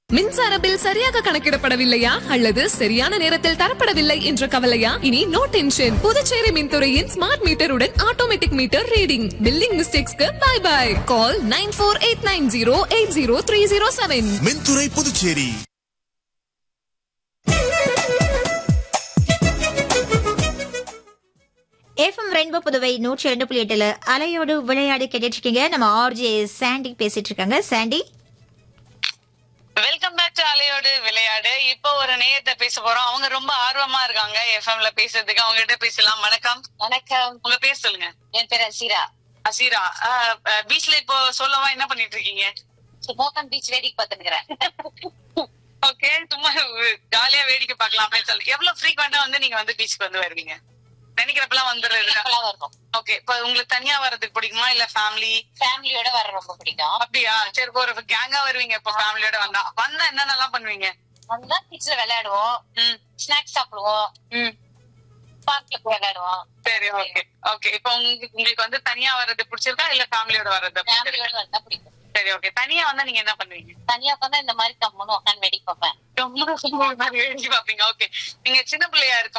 மின்சார பில் சரியாக கணக்கிடப்படவில்லையா அல்லது சரியான நேரத்தில் தரப்படவில்லை என்ற கவலையா இனி நோ டென்ஷன் புதுச்சேரி மின்துறையின் ஸ்மார்ட் மீட்டருடன் ஆட்டோமேட்டிக் மீட்டர் ரீடிங் பில்லிங் மிஸ்டேக்ஸ்க்கு bye bye call nine four eight nine zero eight zero three zero seven மின்துறை புதுச்சேரி எஃப்எம் ரெயின்போ புதுவை நூற்றி ரெண்டு புள்ளி எட்டுல அலையோடு விளையாடி கேட்டுட்டு இருக்கீங்க நம்ம ஆர்ஜே சாண்டி பேசிட்டு இருக்காங்க சாண்டி வெல்கம் பேக் டு அலையோடு விளையாடு இப்போ ஒரு நேயத்தை பேச போறோம் அவங்க ரொம்ப ஆர்வமா இருக்காங்க எஃப்எம்ல பேசுறதுக்கு அவங்க கிட்ட பேசலாம் வணக்கம் வணக்கம் உங்க பேர் சொல்லுங்க என் பேர் அசீரா அசீரா பீச்ல இப்போ சொல்லவா என்ன பண்ணிட்டு இருக்கீங்க மோகன் பீச் வேடிக்கை பார்த்துக்கிறேன் ஓகே சும்மா ஜாலியா வேடிக்கை பார்க்கலாமே சொல்லு எவ்வளவு ஃப்ரீக்வெண்டா வந்து நீங்க வந்து பீச்சுக்கு வந்து வருவீங்க நினைக்கிறப்பெல்லாம் வந்துடுறது வரும் ஓகே இப்போ உங்களுக்கு தனியா வர்றதுக்கு பிடிக்குமா இல்ல ஃபேமிலி ஃபேமிலியோட வர ரொம்ப பிடிக்கும் அப்படியா சரி இப்போ ஒரு கேங்கா வருவீங்க இப்போ ஃபேமிலியோட வந்தா வந்தா என்னென்னலாம் பண்ணுவீங்க வந்தா பீச்ல விளையாடுவோம் ம் ஸ்நாக்ஸ் சாப்பிடுவோம் ம் பார்க்ல போய் விளையாடுவோம் சரி ஓகே ஓகே இப்போ உங்களுக்கு உங்களுக்கு வந்து தனியா வர்றது பிடிச்சிருக்கா இல்ல ஃபேமிலியோட வர்றது ஃபேமிலியோட வந்தா பிடிக்கும் சரி ஓகே தனியா வந்தா நீங்க என்ன பண்ணுவீங்க தனியா உட்காந்தா இந்த மாதிரி கம்முன்னு உட்காந்து வேடிக்கை பார்ப்பேன் ரொம்ப வேடிக்கை பாப்பீங்க ஓகே நீங்க சின்ன பிள்ளையா இருக்கும்